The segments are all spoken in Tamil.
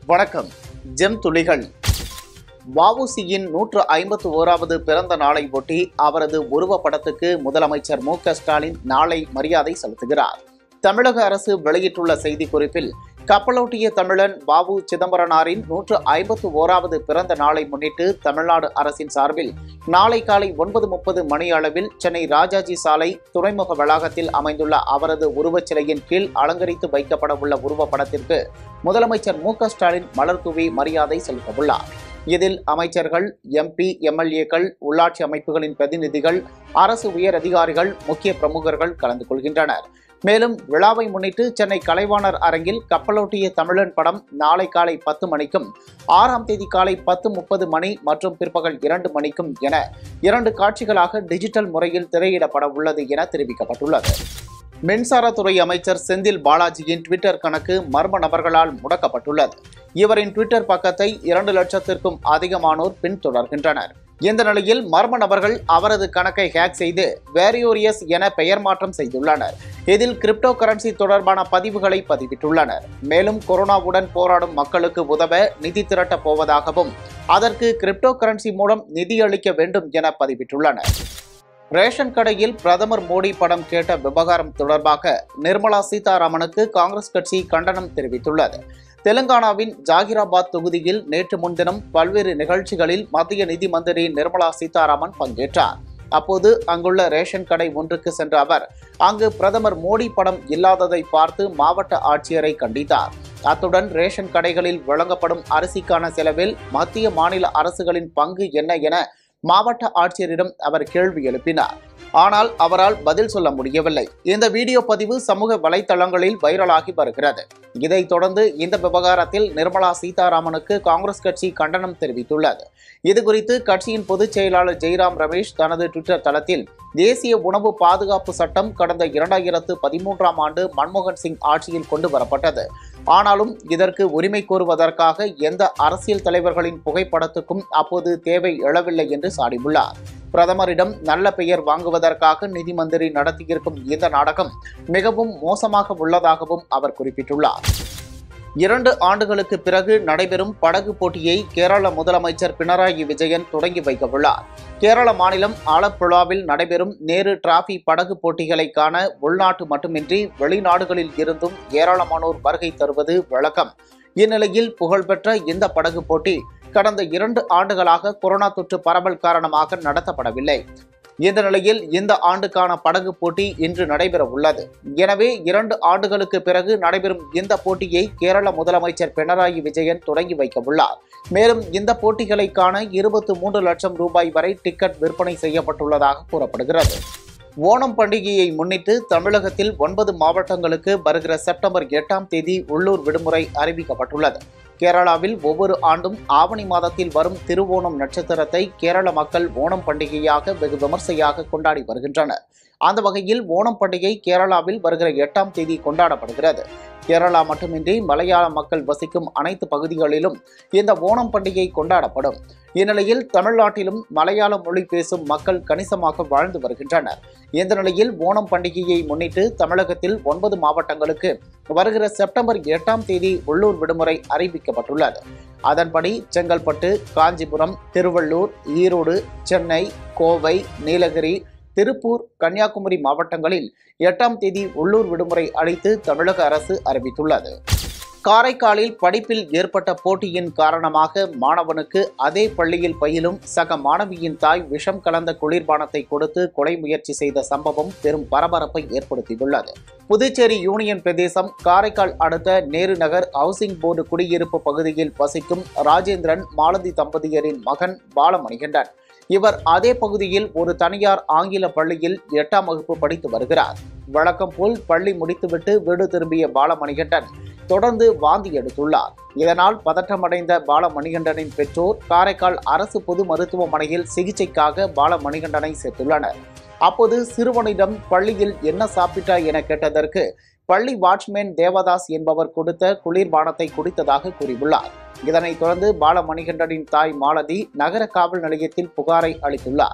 வணக்கம் ஜெம் துளிகள் வஉசியின் நூற்று ஐம்பத்து ஓராவது பிறந்த நாளை ஒட்டி அவரது உருவப்படத்துக்கு முதலமைச்சர் மு க ஸ்டாலின் நாளை மரியாதை செலுத்துகிறார் தமிழக அரசு வெளியிட்டுள்ள செய்திக்குறிப்பில் கப்பலோட்டிய தமிழன் வாவு சிதம்பரனாரின் நூற்று ஐம்பத்து ஓராவது பிறந்த நாளை முன்னிட்டு தமிழ்நாடு அரசின் சார்பில் நாளை காலை ஒன்பது முப்பது மணி அளவில் சென்னை ராஜாஜி சாலை துறைமுக வளாகத்தில் அமைந்துள்ள அவரது உருவச்சிலையின் கீழ் அலங்கரித்து வைக்கப்பட உள்ள உருவப்படத்திற்கு முதலமைச்சர் மு க ஸ்டாலின் மலர் தூவி மரியாதை செலுத்தவுள்ளார் இதில் அமைச்சர்கள் எம்பி எம்எல்ஏக்கள் உள்ளாட்சி அமைப்புகளின் பிரதிநிதிகள் அரசு உயர் அதிகாரிகள் முக்கிய பிரமுகர்கள் கலந்து கொள்கின்றனர் மேலும் விழாவை முன்னிட்டு சென்னை கலைவாணர் அரங்கில் கப்பலோட்டிய தமிழன் படம் நாளை காலை பத்து மணிக்கும் ஆறாம் தேதி காலை பத்து முப்பது மணி மற்றும் பிற்பகல் இரண்டு மணிக்கும் என இரண்டு காட்சிகளாக டிஜிட்டல் முறையில் திரையிடப்பட உள்ளது என தெரிவிக்கப்பட்டுள்ளது மின்சாரத்துறை அமைச்சர் செந்தில் பாலாஜியின் ட்விட்டர் கணக்கு மர்ம நபர்களால் முடக்கப்பட்டுள்ளது இவரின் ட்விட்டர் பக்கத்தை இரண்டு லட்சத்திற்கும் அதிகமானோர் பின்தொடர்கின்றனர் இந்த நிலையில் மர்ம நபர்கள் அவரது கணக்கை ஹேக் செய்து வேரியோரியஸ் என பெயர் மாற்றம் செய்துள்ளனர் இதில் கிரிப்டோ கரன்சி தொடர்பான பதிவுகளை பதிவிட்டுள்ளனர் மேலும் கொரோனாவுடன் போராடும் மக்களுக்கு உதவ நிதி திரட்டப் போவதாகவும் அதற்கு கிரிப்டோ கரன்சி மூலம் நிதியளிக்க வேண்டும் என பதிவிட்டுள்ளனர் ரேஷன் கடையில் பிரதமர் மோடி படம் கேட்ட விவகாரம் தொடர்பாக நிர்மலா சீதாராமனுக்கு காங்கிரஸ் கட்சி கண்டனம் தெரிவித்துள்ளது தெலுங்கானாவின் ஜாகிராபாத் தொகுதியில் நேற்று முன்தினம் பல்வேறு நிகழ்ச்சிகளில் மத்திய நிதி மந்திரி நிர்மலா சீதாராமன் பங்கேற்றார் அப்போது அங்குள்ள ரேஷன் கடை ஒன்றுக்கு சென்ற அவர் அங்கு பிரதமர் மோடி படம் இல்லாததை பார்த்து மாவட்ட ஆட்சியரை கண்டித்தார் அத்துடன் ரேஷன் கடைகளில் வழங்கப்படும் அரிசிக்கான செலவில் மத்திய மாநில அரசுகளின் பங்கு என்ன என மாவட்ட ஆட்சியரிடம் அவர் கேள்வி எழுப்பினார் ஆனால் அவரால் பதில் சொல்ல முடியவில்லை இந்த வீடியோ பதிவு சமூக வலைதளங்களில் வைரலாகி வருகிறது இதைத் தொடர்ந்து இந்த விவகாரத்தில் நிர்மலா சீதாராமனுக்கு காங்கிரஸ் கட்சி கண்டனம் தெரிவித்துள்ளது இதுகுறித்து கட்சியின் பொதுச் செயலாளர் ஜெய்ராம் ரமேஷ் தனது ட்விட்டர் தளத்தில் தேசிய உணவு பாதுகாப்பு சட்டம் கடந்த இரண்டாயிரத்து பதிமூன்றாம் ஆண்டு மன்மோகன் சிங் ஆட்சியில் கொண்டு வரப்பட்டது ஆனாலும் இதற்கு உரிமை கோருவதற்காக எந்த அரசியல் தலைவர்களின் புகைப்படத்துக்கும் அப்போது தேவை எழவில்லை என்று சாடியுள்ளார் பிரதமரிடம் நல்ல பெயர் வாங்குவதற்காக நிதி மந்திரி நடத்தியிருக்கும் இந்த நாடகம் மிகவும் மோசமாக உள்ளதாகவும் அவர் குறிப்பிட்டுள்ளார் இரண்டு ஆண்டுகளுக்கு பிறகு நடைபெறும் படகு போட்டியை கேரள முதலமைச்சர் பினராயி விஜயன் தொடங்கி வைக்க உள்ளார் கேரள மாநிலம் ஆலப்புழாவில் நடைபெறும் நேரு டிராபி படகு போட்டிகளை காண உள்நாட்டு மட்டுமின்றி வெளிநாடுகளில் இருந்தும் ஏராளமானோர் வருகை தருவது வழக்கம் இந்நிலையில் புகழ்பெற்ற இந்த படகு போட்டி கடந்த இரண்டு ஆண்டுகளாக கொரோனா தொற்று பரவல் காரணமாக நடத்தப்படவில்லை இந்த நிலையில் இந்த ஆண்டுக்கான படகு போட்டி இன்று நடைபெற உள்ளது எனவே இரண்டு ஆண்டுகளுக்கு பிறகு நடைபெறும் இந்த போட்டியை கேரள முதலமைச்சர் பினராயி விஜயன் தொடங்கி வைக்க உள்ளார் மேலும் இந்த போட்டிகளை காண இருபத்தி மூன்று லட்சம் ரூபாய் வரை டிக்கெட் விற்பனை செய்யப்பட்டுள்ளதாக கூறப்படுகிறது ஓணம் பண்டிகையை முன்னிட்டு தமிழகத்தில் ஒன்பது மாவட்டங்களுக்கு வருகிற செப்டம்பர் எட்டாம் தேதி உள்ளூர் விடுமுறை அறிவிக்கப்பட்டுள்ளது கேரளாவில் ஒவ்வொரு ஆண்டும் ஆவணி மாதத்தில் வரும் திருவோணம் நட்சத்திரத்தை கேரள மக்கள் ஓணம் பண்டிகையாக வெகு விமர்சையாக கொண்டாடி வருகின்றனர் அந்த வகையில் ஓணம் பண்டிகை கேரளாவில் வருகிற எட்டாம் தேதி கொண்டாடப்படுகிறது கேரளா மட்டுமின்றி மலையாள மக்கள் வசிக்கும் அனைத்து பகுதிகளிலும் இந்த ஓணம் பண்டிகை கொண்டாடப்படும் இந்நிலையில் தமிழ்நாட்டிலும் மலையாள மொழி பேசும் மக்கள் கணிசமாக வாழ்ந்து வருகின்றனர் இந்த நிலையில் ஓணம் பண்டிகையை முன்னிட்டு தமிழகத்தில் ஒன்பது மாவட்டங்களுக்கு வருகிற செப்டம்பர் எட்டாம் தேதி உள்ளூர் விடுமுறை அறிவிக்கப்பட்டுள்ளது அதன்படி செங்கல்பட்டு காஞ்சிபுரம் திருவள்ளூர் ஈரோடு சென்னை கோவை நீலகிரி திருப்பூர் கன்னியாகுமரி மாவட்டங்களில் எட்டாம் தேதி உள்ளூர் விடுமுறை அளித்து தமிழக அரசு அறிவித்துள்ளது காரைக்காலில் படிப்பில் ஏற்பட்ட போட்டியின் காரணமாக மாணவனுக்கு அதே பள்ளியில் பயிலும் சக மாணவியின் தாய் விஷம் கலந்த குளிர்பானத்தை கொடுத்து கொலை முயற்சி செய்த சம்பவம் பெரும் பரபரப்பை ஏற்படுத்தியுள்ளது புதுச்சேரி யூனியன் பிரதேசம் காரைக்கால் அடுத்த நேரு நகர் ஹவுசிங் போர்டு குடியிருப்பு பகுதியில் வசிக்கும் ராஜேந்திரன் மாலதி தம்பதியரின் மகன் பாலமணிகண்டன் இவர் அதே பகுதியில் ஒரு தனியார் ஆங்கில பள்ளியில் எட்டாம் வகுப்பு படித்து வருகிறார் வழக்கம் போல் பள்ளி முடித்துவிட்டு வீடு திரும்பிய பாலமணிகண்டன் தொடர்ந்து வாந்தி எடுத்துள்ளார் இதனால் பதற்றமடைந்த பாலமணிகண்டனின் பெற்றோர் காரைக்கால் அரசு பொது மருத்துவமனையில் சிகிச்சைக்காக பாலமணிகண்டனை சேர்த்துள்ளனர் அப்போது சிறுவனிடம் பள்ளியில் என்ன சாப்பிட்டாய் என கேட்டதற்கு பள்ளி வாட்ச்மேன் தேவதாஸ் என்பவர் கொடுத்த குளிர்பானத்தை குடித்ததாக கூறியுள்ளார் இதனைத் தொடர்ந்து பாலமணிகண்டனின் தாய் மாலதி நகர காவல் நிலையத்தில் புகாரை அளித்துள்ளார்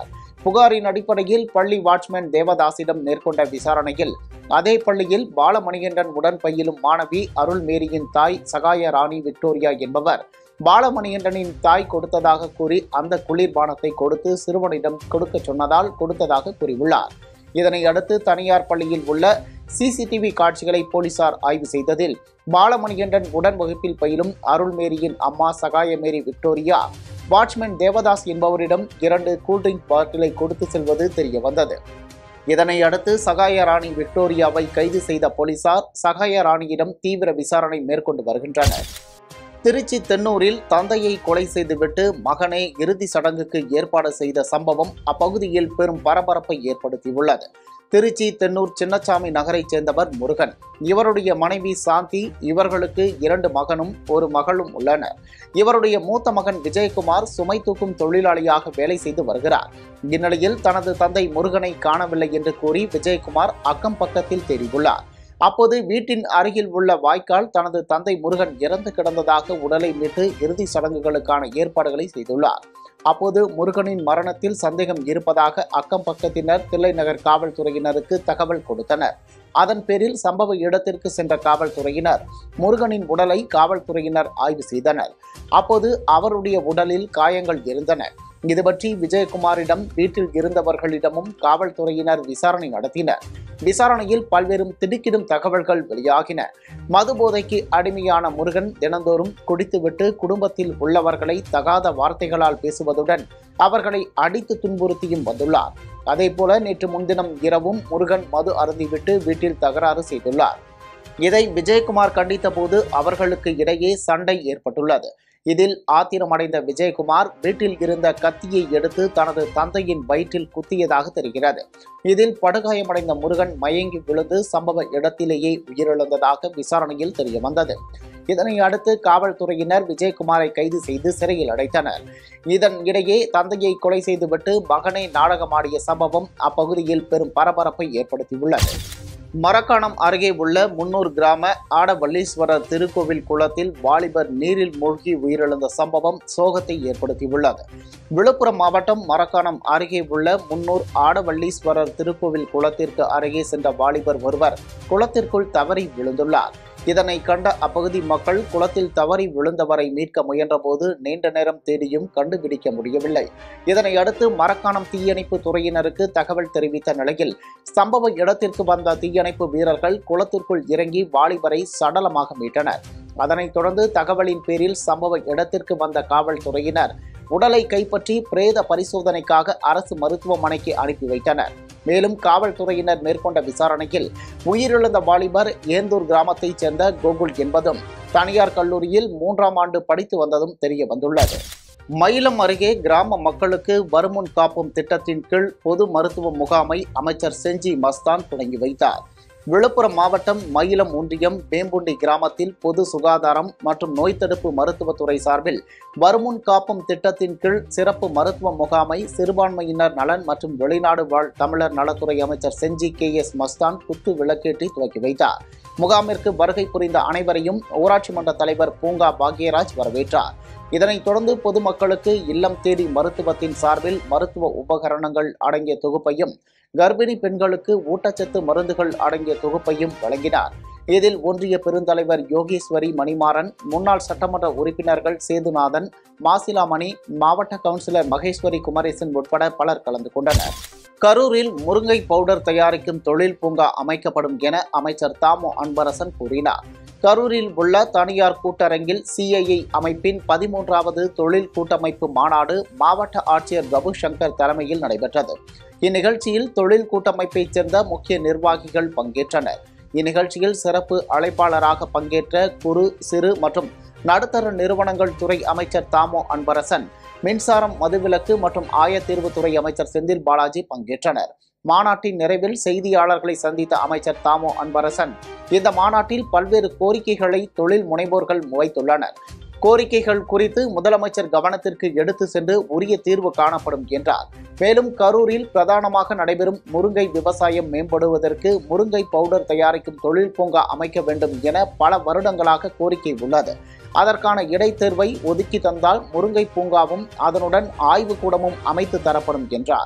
புகாரின் அடிப்படையில் பள்ளி வாட்ச்மேன் தேவதாசிடம் மேற்கொண்ட விசாரணையில் அதே பள்ளியில் பாலமணிகண்டன் உடன் பயிலும் மாணவி அருள்மேரியின் தாய் சகாய ராணி விக்டோரியா என்பவர் பாலமணிகண்டனின் தாய் கொடுத்ததாக கூறி அந்த குளிர்பானத்தை கொடுத்து சிறுவனிடம் கொடுக்க சொன்னதால் கொடுத்ததாக கூறியுள்ளார் இதனை அடுத்து தனியார் பள்ளியில் உள்ள சிசிடிவி காட்சிகளை போலீசார் ஆய்வு செய்ததில் பாலமணிகண்டன் உடன் வகுப்பில் பயிலும் அருள்மேரியின் அம்மா சகாயமேரி விக்டோரியா வாட்ச்மேன் தேவதாஸ் என்பவரிடம் இரண்டு கூல்ட்ரிங்க் பாட்டிலை கொடுத்து செல்வது தெரிய வந்தது இதனை அடுத்து சகாய ராணி விக்டோரியாவை கைது செய்த போலீசார் சகாய ராணியிடம் தீவிர விசாரணை மேற்கொண்டு வருகின்றனர் திருச்சி தென்னூரில் தந்தையை கொலை செய்துவிட்டு மகனே இறுதி சடங்குக்கு ஏற்பாடு செய்த சம்பவம் அப்பகுதியில் பெரும் பரபரப்பை ஏற்படுத்தியுள்ளது திருச்சி தென்னூர் சின்னசாமி நகரைச் சேர்ந்தவர் முருகன் இவருடைய மனைவி சாந்தி இவர்களுக்கு இரண்டு மகனும் ஒரு மகளும் உள்ளனர் இவருடைய மூத்த மகன் விஜயகுமார் சுமை தூக்கும் தொழிலாளியாக வேலை செய்து வருகிறார் இந்நிலையில் தனது தந்தை முருகனை காணவில்லை என்று கூறி விஜயகுமார் அக்கம் பக்கத்தில் தேடியுள்ளார் அப்போது வீட்டின் அருகில் உள்ள வாய்க்கால் தனது தந்தை முருகன் இறந்து கிடந்ததாக உடலை மீட்டு இறுதி சடங்குகளுக்கான ஏற்பாடுகளை செய்துள்ளார் அப்போது முருகனின் மரணத்தில் சந்தேகம் இருப்பதாக அக்கம் பக்கத்தினர் தில்லைநகர் காவல்துறையினருக்கு தகவல் கொடுத்தனர் அதன் பேரில் சம்பவ இடத்திற்கு சென்ற காவல்துறையினர் முருகனின் உடலை காவல்துறையினர் ஆய்வு செய்தனர் அப்போது அவருடைய உடலில் காயங்கள் இருந்தன இது பற்றி விஜயகுமாரிடம் வீட்டில் இருந்தவர்களிடமும் காவல்துறையினர் விசாரணை நடத்தினர் விசாரணையில் பல்வேறு திடுக்கிடும் தகவல்கள் வெளியாகின மது போதைக்கு அடிமையான முருகன் தினந்தோறும் குடித்துவிட்டு குடும்பத்தில் உள்ளவர்களை தகாத வார்த்தைகளால் பேசுவதுடன் அவர்களை அடித்து துன்புறுத்தியும் வந்துள்ளார் அதேபோல நேற்று முன்தினம் இரவும் முருகன் மது அருந்திவிட்டு வீட்டில் தகராறு செய்துள்ளார் இதை விஜயகுமார் கண்டித்தபோது அவர்களுக்கு இடையே சண்டை ஏற்பட்டுள்ளது இதில் ஆத்திரமடைந்த விஜயகுமார் வீட்டில் இருந்த கத்தியை எடுத்து தனது தந்தையின் வயிற்றில் குத்தியதாக தெரிகிறது இதில் படுகாயமடைந்த முருகன் மயங்கி விழுந்து சம்பவ இடத்திலேயே உயிரிழந்ததாக விசாரணையில் தெரிய வந்தது இதனை அடுத்து காவல்துறையினர் விஜயகுமாரை கைது செய்து சிறையில் அடைத்தனர் இதன் இடையே தந்தையை கொலை செய்துவிட்டு மகனை நாடகமாடிய சம்பவம் அப்பகுதியில் பெரும் பரபரப்பை ஏற்படுத்தியுள்ளது மரக்காணம் அருகே உள்ள முன்னூர் கிராம ஆடவல்லீஸ்வரர் திருக்கோவில் குளத்தில் வாலிபர் நீரில் மூழ்கி உயிரிழந்த சம்பவம் சோகத்தை ஏற்படுத்தியுள்ளது விழுப்புரம் மாவட்டம் மரக்காணம் அருகே உள்ள முன்னூர் ஆடவல்லீஸ்வரர் திருக்கோவில் குளத்திற்கு அருகே சென்ற வாலிபர் ஒருவர் குளத்திற்குள் தவறி விழுந்துள்ளார் இதனை கண்ட அப்பகுதி மக்கள் குளத்தில் தவறி விழுந்தவரை மீட்க முயன்றபோது நீண்ட நேரம் தேடியும் கண்டுபிடிக்க முடியவில்லை இதனை அடுத்து மரக்காணம் தீயணைப்பு துறையினருக்கு தகவல் தெரிவித்த நிலையில் சம்பவ இடத்திற்கு வந்த தீயணைப்பு வீரர்கள் குளத்திற்குள் இறங்கி வாலிபரை சடலமாக மீட்டனர் அதனைத் தொடர்ந்து தகவலின் பேரில் சம்பவ இடத்திற்கு வந்த காவல்துறையினர் உடலை கைப்பற்றி பிரேத பரிசோதனைக்காக அரசு மருத்துவமனைக்கு அனுப்பி வைத்தனர் மேலும் காவல்துறையினர் மேற்கொண்ட விசாரணையில் உயிரிழந்த வாலிபர் ஏந்தூர் கிராமத்தைச் சேர்ந்த கோகுல் என்பதும் தனியார் கல்லூரியில் மூன்றாம் ஆண்டு படித்து வந்ததும் தெரிய வந்துள்ளது மயிலம் அருகே கிராம மக்களுக்கு வருமுன் காப்பும் திட்டத்தின் கீழ் பொது மருத்துவ முகாமை அமைச்சர் செஞ்சி மஸ்தான் தொடங்கி வைத்தார் விழுப்புரம் மாவட்டம் மயிலம் ஒன்றியம் வேம்புண்டி கிராமத்தில் பொது சுகாதாரம் மற்றும் நோய் தடுப்பு மருத்துவத்துறை சார்பில் வருமுன் காப்பும் திட்டத்தின் கீழ் சிறப்பு மருத்துவ முகாமை சிறுபான்மையினர் நலன் மற்றும் வெளிநாடு வாழ் தமிழர் நலத்துறை அமைச்சர் செஞ்சி கே எஸ் மஸ்தான் குத்து விளக்கேற்றி துவக்கி வைத்தார் முகாமிற்கு வருகை புரிந்த அனைவரையும் ஊராட்சி மன்ற தலைவர் பூங்கா பாக்யராஜ் வரவேற்றார் இதனைத் தொடர்ந்து பொதுமக்களுக்கு இல்லம் தேடி மருத்துவத்தின் சார்பில் மருத்துவ உபகரணங்கள் அடங்கிய தொகுப்பையும் கர்ப்பிணி பெண்களுக்கு ஊட்டச்சத்து மருந்துகள் அடங்கிய தொகுப்பையும் வழங்கினார் இதில் ஒன்றிய பெருந்தலைவர் யோகேஸ்வரி மணிமாறன் முன்னாள் சட்டமன்ற உறுப்பினர்கள் சேதுநாதன் மாசிலாமணி மாவட்ட கவுன்சிலர் மகேஸ்வரி குமரேசன் உட்பட பலர் கலந்து கொண்டனர் கரூரில் முருங்கை பவுடர் தயாரிக்கும் தொழில் பூங்கா அமைக்கப்படும் என அமைச்சர் தாமோ அன்பரசன் கூறினார் கரூரில் உள்ள தனியார் கூட்டரங்கில் சிஐஐ அமைப்பின் பதிமூன்றாவது தொழில் கூட்டமைப்பு மாநாடு மாவட்ட ஆட்சியர் ரகு சங்கர் தலைமையில் நடைபெற்றது இந்நிகழ்ச்சியில் தொழில் கூட்டமைப்பைச் சேர்ந்த முக்கிய நிர்வாகிகள் பங்கேற்றனர் இந்நிகழ்ச்சியில் சிறப்பு அழைப்பாளராக பங்கேற்ற குறு சிறு மற்றும் நடுத்தர நிறுவனங்கள் துறை அமைச்சர் தாமோ அன்பரசன் மின்சாரம் மதுவிலக்கு மற்றும் ஆயத்தீர்வுத்துறை அமைச்சர் செந்தில் பாலாஜி பங்கேற்றனர் மாநாட்டின் நிறைவில் செய்தியாளர்களை சந்தித்த அமைச்சர் தாமோ அன்பரசன் இந்த மாநாட்டில் பல்வேறு கோரிக்கைகளை தொழில் முனைவோர்கள் வைத்துள்ளனர் கோரிக்கைகள் குறித்து முதலமைச்சர் கவனத்திற்கு எடுத்து சென்று உரிய தீர்வு காணப்படும் என்றார் மேலும் கரூரில் பிரதானமாக நடைபெறும் முருங்கை விவசாயம் மேம்படுவதற்கு முருங்கை பவுடர் தயாரிக்கும் தொழில் பூங்கா அமைக்க வேண்டும் என பல வருடங்களாக கோரிக்கை உள்ளது அதற்கான இடைத்தேர்வை ஒதுக்கி தந்தால் முருங்கை பூங்காவும் அதனுடன் ஆய்வு கூடமும் அமைத்து தரப்படும் என்றார்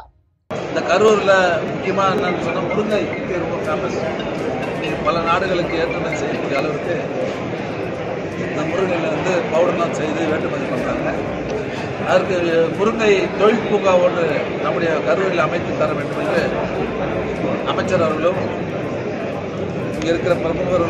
இந்த கரூரில் முக்கியமாக என்னன்னு சொன்னால் முருங்கை இங்கே ரொம்ப ஃபேமஸ் பல நாடுகளுக்கு ஏற்றுமதி செய்யக்கூடிய அளவுக்கு இந்த முருங்கையில் வந்து பவுடர்லாம் செய்து ஏற்றுமதி பண்ணுறாங்க அதற்கு முருங்கை தொழில் பூங்கா ஒன்று நம்முடைய கரூரில் அமைத்து தர வேண்டும் என்று அமைச்சர் அவர்களும் இங்கே இருக்கிற பிரமுகர்களும்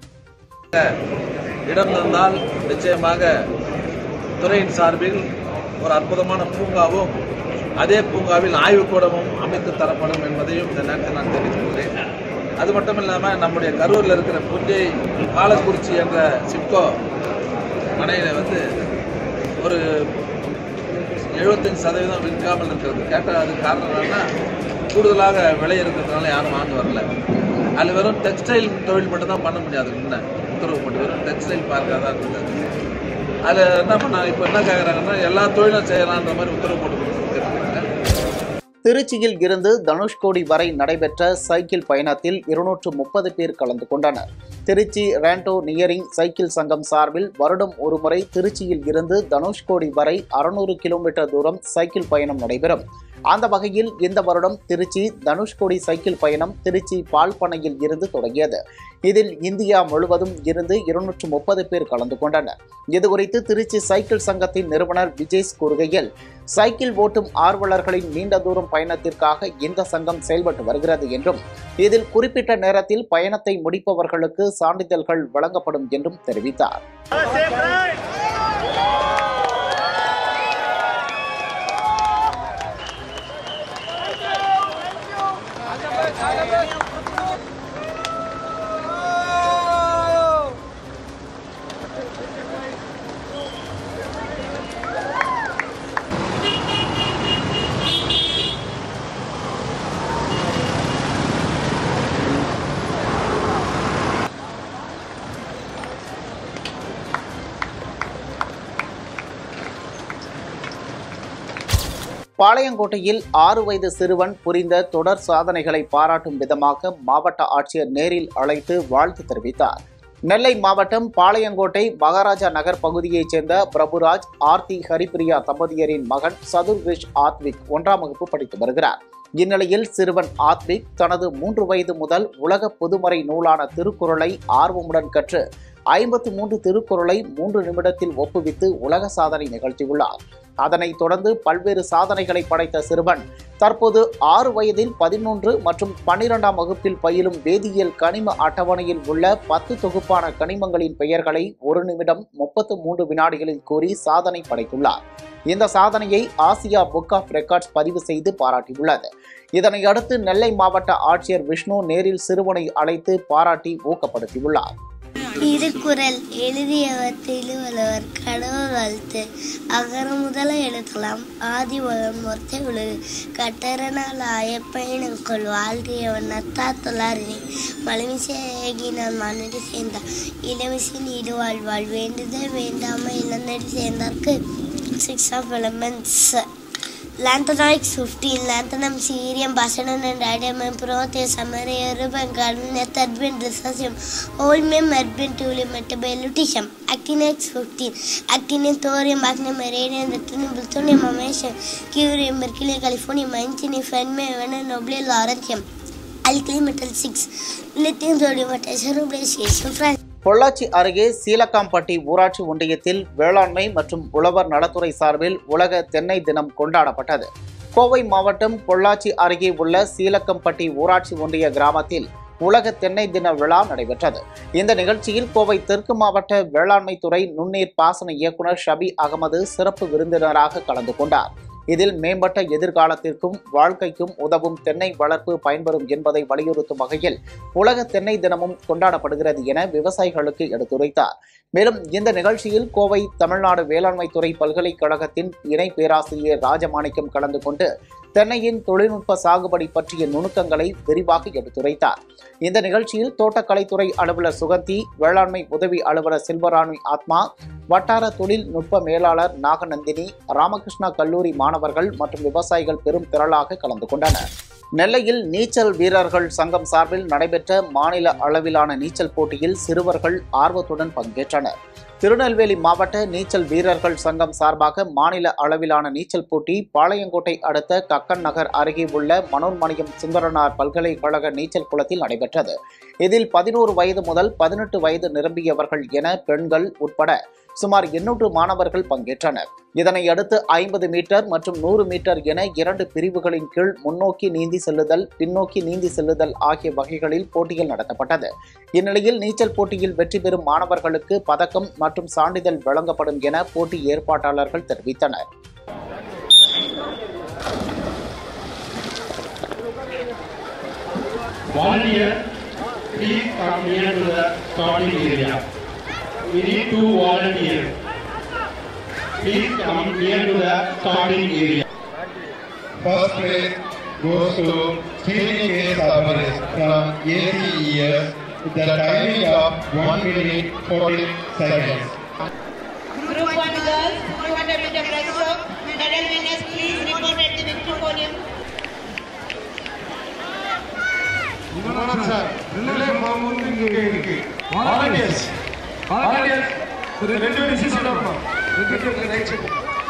இடம் தந்தால் நிச்சயமாக துறையின் சார்பில் ஒரு அற்புதமான பூங்காவும் அதே பூங்காவில் ஆய்வுக்கூடமும் அமைத்து தரப்படும் என்பதையும் இந்த நேரத்தில் நான் தெரிவித்துக் கொள்கிறேன் அது மட்டும் இல்லாமல் நம்முடைய கரூரில் இருக்கிற புஞ்சை பாலக்குறிச்சி என்ற சிப்கோ அணையில் வந்து ஒரு எழுபத்தஞ்சு சதவீதம் விற்காமல் இருக்கிறது கேட்டால் அது காரணம் என்னன்னா கூடுதலாக விலை இருக்கிறதுனால யாரும் வாங்க வரல அதில் வெறும் டெக்ஸ்டைல் தொழில் மட்டும் தான் பண்ண முடியாது முன்ன உத்தரவு போட்டு வெறும் டெக்ஸ்டைல் பார்க்காக தான் இருந்தது அதில் என்ன பண்ணாங்க இப்போ என்ன கேட்குறாங்கன்னா எல்லா தொழிலும் செய்யலான்ற மாதிரி உத்தரவு போட்டு கொடுத்துருக்காங்க திருச்சியில் இருந்து தனுஷ்கோடி வரை நடைபெற்ற சைக்கிள் பயணத்தில் இருநூற்று முப்பது பேர் கலந்து கொண்டனர் திருச்சி ரேண்டோ நியரிங் சைக்கிள் சங்கம் சார்பில் வருடம் ஒருமுறை திருச்சியில் இருந்து தனுஷ்கோடி வரை அறுநூறு கிலோமீட்டர் தூரம் சைக்கிள் பயணம் நடைபெறும் அந்த வகையில் இந்த வருடம் திருச்சி தனுஷ்கோடி சைக்கிள் பயணம் திருச்சி பால்பனையில் இருந்து தொடங்கியது இதில் இந்தியா முழுவதும் இருந்து இருநூற்று முப்பது பேர் கலந்து கொண்டனர் இதுகுறித்து திருச்சி சைக்கிள் சங்கத்தின் நிறுவனர் விஜேஷ் கூறுகையில் சைக்கிள் ஓட்டும் ஆர்வலர்களின் நீண்ட தூரம் பயணத்திற்காக இந்த சங்கம் செயல்பட்டு வருகிறது என்றும் இதில் குறிப்பிட்ட நேரத்தில் பயணத்தை முடிப்பவர்களுக்கு சான்றிதழ்கள் வழங்கப்படும் என்றும் தெரிவித்தார் பாளையங்கோட்டையில் ஆறு வயது சிறுவன் புரிந்த தொடர் சாதனைகளை பாராட்டும் விதமாக மாவட்ட ஆட்சியர் நேரில் அழைத்து வாழ்த்து தெரிவித்தார் நெல்லை மாவட்டம் பாளையங்கோட்டை மகாராஜா நகர் பகுதியைச் சேர்ந்த பிரபுராஜ் ஆர்த்தி ஹரிப்பிரியா தம்பதியரின் மகன் சதுர்கிஷ் ஆத்விக் ஒன்றாம் வகுப்பு படித்து வருகிறார் இந்நிலையில் சிறுவன் ஆத்விக் தனது மூன்று வயது முதல் உலக பொதுமறை நூலான திருக்குறளை ஆர்வமுடன் கற்று ஐம்பத்து மூன்று திருக்குறளை மூன்று நிமிடத்தில் ஒப்புவித்து உலக சாதனை நிகழ்த்தியுள்ளார் அதனைத் தொடர்ந்து பல்வேறு சாதனைகளை படைத்த சிறுவன் தற்போது ஆறு வயதில் பதினொன்று மற்றும் பன்னிரெண்டாம் வகுப்பில் பயிலும் வேதியியல் கனிம அட்டவணையில் உள்ள பத்து தொகுப்பான கனிமங்களின் பெயர்களை ஒரு நிமிடம் முப்பத்து மூன்று வினாடிகளில் கூறி சாதனை படைத்துள்ளார் இந்த சாதனையை ஆசியா புக் ஆஃப் ரெக்கார்ட்ஸ் பதிவு செய்து பாராட்டியுள்ளது இதனை அடுத்து நெல்லை மாவட்ட ஆட்சியர் விஷ்ணு நேரில் சிறுவனை அழைத்து பாராட்டி ஊக்கப்படுத்தியுள்ளார் திருக்குறள் எழுதியவர் திருவள்ளுவர் கடவுள் வாழ்த்து அகர முதல எழுதலாம் ஆதி உலகம் ஒருத்த உலகு கட்டரனால் ஆயப்பயணங்கள் வாழ்க்கையவன் நத்தா தொழாரினை மலமிசையினால் மன்னடி சேர்ந்தார் இளவசின் ஈடு வாழ்வாள் வேண்டுதல் வேண்டாமல் இளந்தடி சேர்ந்தார்க்கு six of elements Lanthanoics 15, Lanthanum Sirium, Basanan and Diadem, Proteus, Samaria, Ruben, Garden, Ethadbin, Recessium, Olmem, Erbin, Tulium, Metabellutitium, Actinics 15, Actinium, Thorium, Magnum, Meridian, Retinum, Plutonium, Amation, Curium, Mercury, California, Mancini, Fenme, Venom, Noble, Laurentium, Alkali Metal 6, Lithium, Sodium, Potassium, Blazation, France. Pollachi அருகே சீலக்காம்பட்டி ஊராட்சி ஒன்றியத்தில் வேளாண்மை மற்றும் உழவர் நலத்துறை சார்பில் உலக தென்னை தினம் கொண்டாடப்பட்டது கோவை மாவட்டம் பொள்ளாச்சி அருகே உள்ள சீலக்கம்பட்டி ஊராட்சி ஒன்றிய கிராமத்தில் உலக தென்னை தின விழா நடைபெற்றது இந்த நிகழ்ச்சியில் கோவை தெற்கு மாவட்ட வேளாண்மை துறை நுண்ணீர் பாசன இயக்குனர் ஷபி அகமது சிறப்பு விருந்தினராக கலந்து கொண்டார் இதில் மேம்பட்ட எதிர்காலத்திற்கும் வாழ்க்கைக்கும் உதவும் தென்னை வளர்ப்பு பயன்பெறும் என்பதை வலியுறுத்தும் வகையில் உலக தென்னை தினமும் கொண்டாடப்படுகிறது என விவசாயிகளுக்கு எடுத்துரைத்தார் மேலும் இந்த நிகழ்ச்சியில் கோவை தமிழ்நாடு வேளாண்மை துறை பல்கலைக்கழகத்தின் இணை பேராசிரியர் ராஜமாணிக்கம் கலந்து கொண்டு தென்னையின் தொழில்நுட்ப சாகுபடி பற்றிய நுணுக்கங்களை விரிவாக எடுத்துரைத்தார் இந்த நிகழ்ச்சியில் தோட்டக்கலைத்துறை அலுவலர் சுகந்தி வேளாண்மை உதவி அலுவலர் செல்வராணி ஆத்மா வட்டார தொழில்நுட்ப மேலாளர் நாகநந்தினி ராமகிருஷ்ணா கல்லூரி மாணவர்கள் மற்றும் விவசாயிகள் பெரும் திரளாக கலந்து கொண்டனர் நெல்லையில் நீச்சல் வீரர்கள் சங்கம் சார்பில் நடைபெற்ற மாநில அளவிலான நீச்சல் போட்டியில் சிறுவர்கள் ஆர்வத்துடன் பங்கேற்றனர் திருநெல்வேலி மாவட்ட நீச்சல் வீரர்கள் சங்கம் சார்பாக மாநில அளவிலான நீச்சல் போட்டி பாளையங்கோட்டை அடுத்த கக்கன் நகர் அருகே உள்ள மனோன்மணியம் சுந்தரனார் பல்கலைக்கழக நீச்சல் குளத்தில் நடைபெற்றது இதில் பதினோரு வயது முதல் பதினெட்டு வயது நிரம்பியவர்கள் என பெண்கள் உட்பட சுமார் எண்ணூற்று மாணவர்கள் பங்கேற்றனர் இதனை அடுத்து ஐம்பது மீட்டர் மற்றும் நூறு மீட்டர் என இரண்டு பிரிவுகளின் கீழ் முன்னோக்கி நீந்தி செல்லுதல் பின்னோக்கி நீந்தி செல்லுதல் ஆகிய வகைகளில் போட்டிகள் நடத்தப்பட்டது இந்நிலையில் நீச்சல் போட்டியில் வெற்றி பெறும் மாணவர்களுக்கு பதக்கம் மற்றும் சான்றிதழ் வழங்கப்படும் என போட்டி ஏற்பாட்டாளர்கள் தெரிவித்தனர் Volunteer, please come near to the starting area. We need two volunteers. Please come near to the starting area. First place goes to Srini K. Sabaris from ACES with the timing of 1 minute 14 seconds. Group 1 girls, 200 meter breaststroke. Medal winners, please report at the victory podium. Volunteers volunteers ரெண்டு பேரும் சீசன் ரெண்டு பேரும் ரைட் சைடு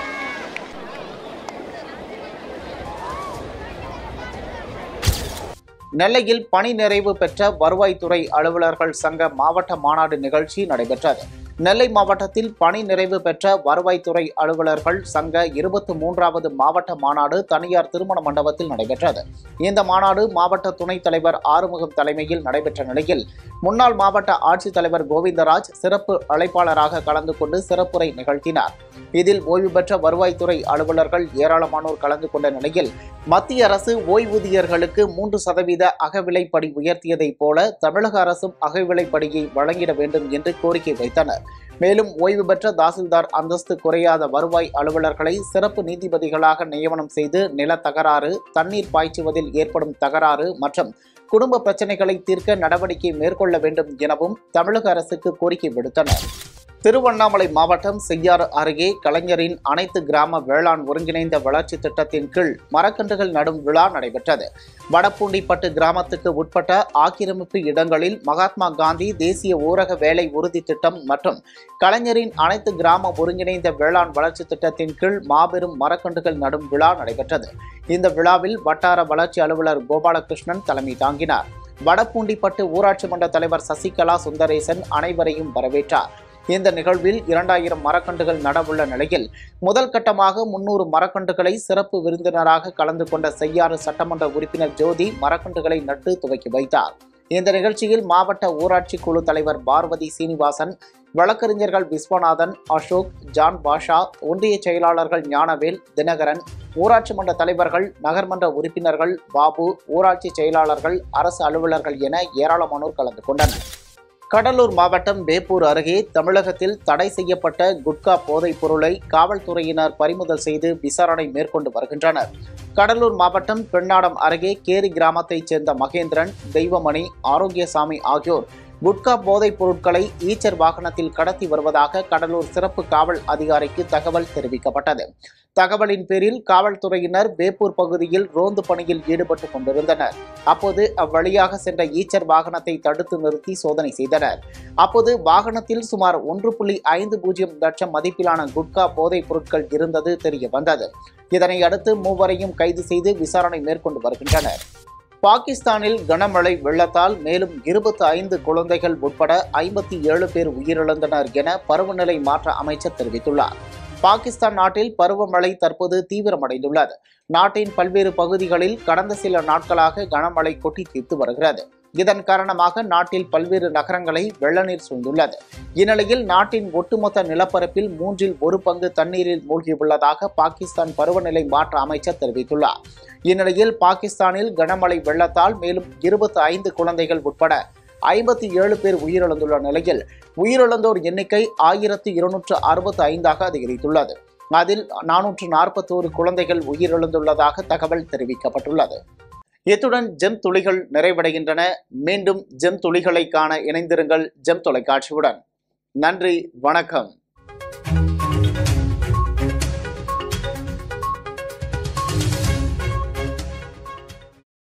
நெல்லையில் பணி நிறைவு பெற்ற வருவாய்த்துறை அலுவலர்கள் சங்க மாவட்ட மாநாடு நிகழ்ச்சி நடைபெற்றது நெல்லை மாவட்டத்தில் பணி நிறைவு பெற்ற வருவாய்த்துறை அலுவலர்கள் சங்க இருபத்தி மூன்றாவது மாவட்ட மாநாடு தனியார் திருமண மண்டபத்தில் நடைபெற்றது இந்த மாநாடு மாவட்ட துணைத் தலைவர் ஆறுமுகம் தலைமையில் நடைபெற்ற நிலையில் முன்னாள் மாவட்ட ஆட்சித்தலைவர் கோவிந்தராஜ் சிறப்பு அழைப்பாளராக கலந்து கொண்டு சிறப்புரை நிகழ்த்தினார் இதில் ஓய்வு பெற்ற வருவாய்த்துறை அலுவலர்கள் ஏராளமானோர் கலந்து கொண்ட நிலையில் மத்திய அரசு ஓய்வூதியர்களுக்கு மூன்று சதவீத அகவிலைப்படி உயர்த்தியதைப் போல தமிழக அரசும் அகவிலைப்படியை வழங்கிட வேண்டும் என்று கோரிக்கை வைத்தனர் மேலும் ஓய்வு பெற்ற தாசில்தார் அந்தஸ்து குறையாத வருவாய் அலுவலர்களை சிறப்பு நீதிபதிகளாக நியமனம் செய்து நில தகராறு தண்ணீர் பாய்ச்சுவதில் ஏற்படும் தகராறு மற்றும் குடும்ப பிரச்சனைகளை தீர்க்க நடவடிக்கை மேற்கொள்ள வேண்டும் எனவும் தமிழக அரசுக்கு கோரிக்கை விடுத்தனர் திருவண்ணாமலை மாவட்டம் செய்யாறு அருகே கலைஞரின் அனைத்து கிராம வேளாண் ஒருங்கிணைந்த வளர்ச்சி திட்டத்தின் கீழ் மரக்கன்றுகள் நடும் விழா நடைபெற்றது வடப்பூண்டிப்பட்டு கிராமத்துக்கு உட்பட்ட ஆக்கிரமிப்பு இடங்களில் மகாத்மா காந்தி தேசிய ஊரக வேலை உறுதி திட்டம் மற்றும் கலைஞரின் அனைத்து கிராம ஒருங்கிணைந்த வேளாண் வளர்ச்சி திட்டத்தின் கீழ் மாபெரும் மரக்கன்றுகள் நடும் விழா நடைபெற்றது இந்த விழாவில் வட்டார வளர்ச்சி அலுவலர் கோபாலகிருஷ்ணன் தலைமை தாங்கினார் வடப்பூண்டிப்பட்டு ஊராட்சி மன்ற தலைவர் சசிகலா சுந்தரேசன் அனைவரையும் வரவேற்றார் இந்த நிகழ்வில் இரண்டாயிரம் மரக்கன்றுகள் நடவுள்ள நிலையில் முதல் கட்டமாக முன்னூறு மரக்கன்றுகளை சிறப்பு விருந்தினராக கலந்து கொண்ட செய்யாறு சட்டமன்ற உறுப்பினர் ஜோதி மரக்கன்றுகளை நட்டு துவக்கி வைத்தார் இந்த நிகழ்ச்சியில் மாவட்ட ஊராட்சி குழு தலைவர் பார்வதி சீனிவாசன் வழக்கறிஞர்கள் விஸ்வநாதன் அசோக் ஜான் பாஷா ஒன்றிய செயலாளர்கள் ஞானவேல் தினகரன் ஊராட்சி மன்ற தலைவர்கள் நகர்மன்ற உறுப்பினர்கள் பாபு ஊராட்சி செயலாளர்கள் அரசு அலுவலர்கள் என ஏராளமானோர் கலந்து கொண்டனர் கடலூர் மாவட்டம் வேப்பூர் அருகே தமிழகத்தில் தடை செய்யப்பட்ட குட்கா போதைப் பொருளை காவல்துறையினர் பறிமுதல் செய்து விசாரணை மேற்கொண்டு வருகின்றனர் கடலூர் மாவட்டம் பெண்ணாடம் அருகே கேரி கிராமத்தைச் சேர்ந்த மகேந்திரன் தெய்வமணி ஆரோக்கியசாமி ஆகியோர் குட்கா போதைப் பொருட்களை ஈச்சர் வாகனத்தில் கடத்தி வருவதாக கடலூர் சிறப்பு காவல் அதிகாரிக்கு தகவல் தெரிவிக்கப்பட்டது தகவலின் பேரில் காவல்துறையினர் வேப்பூர் பகுதியில் ரோந்து பணியில் ஈடுபட்டு கொண்டிருந்தனர் அப்போது அவ்வழியாக சென்ற ஈச்சர் வாகனத்தை தடுத்து நிறுத்தி சோதனை செய்தனர் அப்போது வாகனத்தில் சுமார் ஒன்று புள்ளி ஐந்து பூஜ்ஜியம் லட்சம் மதிப்பிலான குட்கா போதைப் பொருட்கள் இருந்தது தெரிய வந்தது இதனை அடுத்து மூவரையும் கைது செய்து விசாரணை மேற்கொண்டு வருகின்றனர் பாகிஸ்தானில் கனமழை வெள்ளத்தால் மேலும் இருபத்தி ஐந்து குழந்தைகள் உட்பட ஐம்பத்தி ஏழு பேர் உயிரிழந்தனர் என பருவநிலை மாற்ற அமைச்சர் தெரிவித்துள்ளார் பாகிஸ்தான் நாட்டில் பருவமழை தற்போது தீவிரமடைந்துள்ளது நாட்டின் பல்வேறு பகுதிகளில் கடந்த சில நாட்களாக கனமழை கொட்டி தீர்த்து வருகிறது இதன் காரணமாக நாட்டில் பல்வேறு நகரங்களை வெள்ள நீர் சூழ்ந்துள்ளது இந்நிலையில் நாட்டின் ஒட்டுமொத்த நிலப்பரப்பில் மூன்றில் ஒரு பங்கு தண்ணீரில் மூழ்கியுள்ளதாக பாகிஸ்தான் பருவநிலை மாற்ற அமைச்சர் தெரிவித்துள்ளார் இந்நிலையில் பாகிஸ்தானில் கனமழை வெள்ளத்தால் மேலும் இருபத்தி ஐந்து குழந்தைகள் உட்பட ஐம்பத்தி ஏழு பேர் உயிரிழந்துள்ள நிலையில் உயிரிழந்தோர் எண்ணிக்கை ஆயிரத்து இருநூற்று அறுபத்தி ஐந்தாக அதிகரித்துள்ளது அதில் நானூற்று நாற்பத்தோரு குழந்தைகள் உயிரிழந்துள்ளதாக தகவல் தெரிவிக்கப்பட்டுள்ளது இத்துடன் ஜெம் துளிகள் நிறைவடைகின்றன மீண்டும் ஜெம் துளிகளை காண இணைந்திருங்கள் ஜெம் தொலைக்காட்சியுடன் நன்றி வணக்கம்